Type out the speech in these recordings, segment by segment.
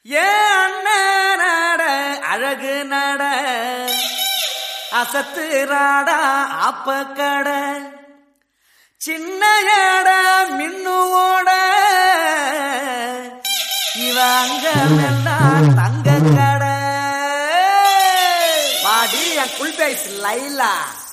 ஏ அண்ணன் நட அழகு நட அசத்து ராடா அப்ப கட சின்ன எட மின்னுவோட இவ அங்க எல்லாம் தங்க கட வாடி என் குல்பேஸ் லைலா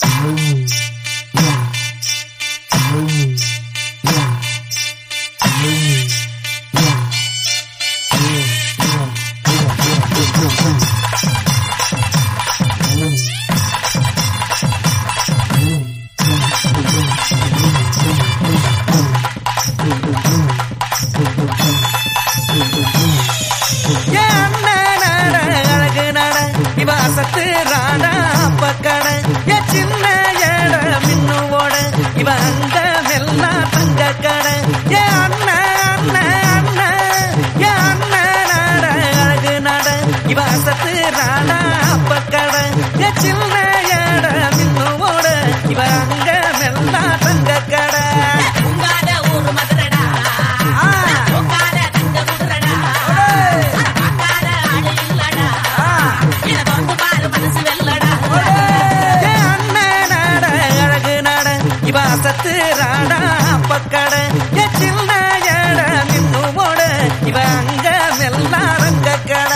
ஏ அண்ணன் நட அழகு நட இவ அசத்து ராடா அப்ப கட ஏ சின்ன எட மின்னுவோட இவ அங்க எல்லாம் தங்க கட ஏ அண்ணன் அண்ணன் அண்ணன் ஏ அண்ணன் நட அழகு நட இவ அசத்து ராடா அப்ப கட ஏ சின்ன எட மின்னுவோட இவ அங்க எல்லாம் தங்க கட உங்காத ஊரு மதுரடா ஆ, உங்காத தங்க குதிரடா ஒடே, பார்க்காத ஆளு இல்லடா ஆ. இத வந்து பாரு மனசு வெல்லடா ஏ அண்ணன் நட அழகு நட இவ அசத்து ராடா பக்கட ஏ சின்ன எட நின்னு போட இவ அங்க மெல்லாரங்க கட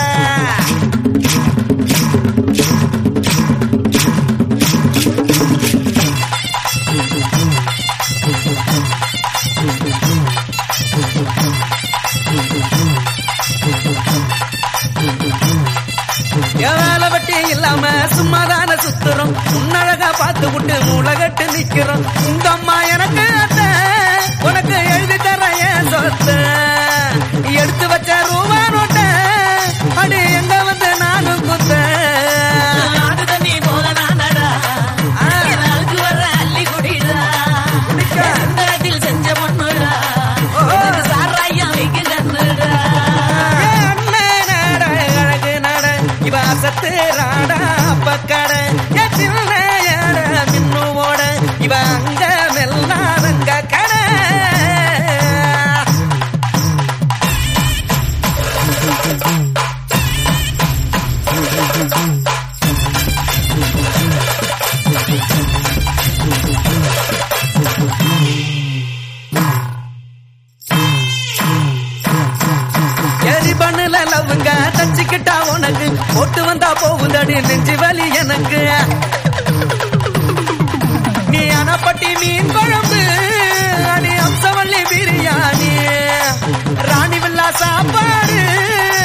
வேலை வட்டி இல்லாம சும்மாதான சுத்துறோம் உன்னழகா பார்த்து விட்டு மூலகட்டு நிக்கிறோம் உங்க அம்மா எனக்கு அத்தை உனக்கு எழுதி தர என் சொத்து எடுத்து வச்ச ரூபா நோட்ட அடி எங்க வந்து நானும் குத்த ஆடு தண்ணி போல நானடா ஆ. எனக்கு வர அள்ளி குடிடா குடிக்க. சுந்தரத்தில் செஞ்ச பொண்ணுடா ஓஹோ. எனக்கு சாராயம் வைக்க கண்ணுடா ஏ அண்ணன் நட அழகு நட இவ அசத்து ராடா பக்கட ஏ சின்ன எட மின்னுவோட இவ அங்க மெல்லாரங்க கட எரி பண்ணுல லவ்ங்க தச்சுக்கிட்டா உனக்கு போட்டு வந்தா போகுதடி நெஞ்சு வலி எனக்கு நீ அனப்பட்டி மீன் குழம்பு அடி அம்சவள்ளி பிரியாணி ராணி வில்லா சாப்பாடு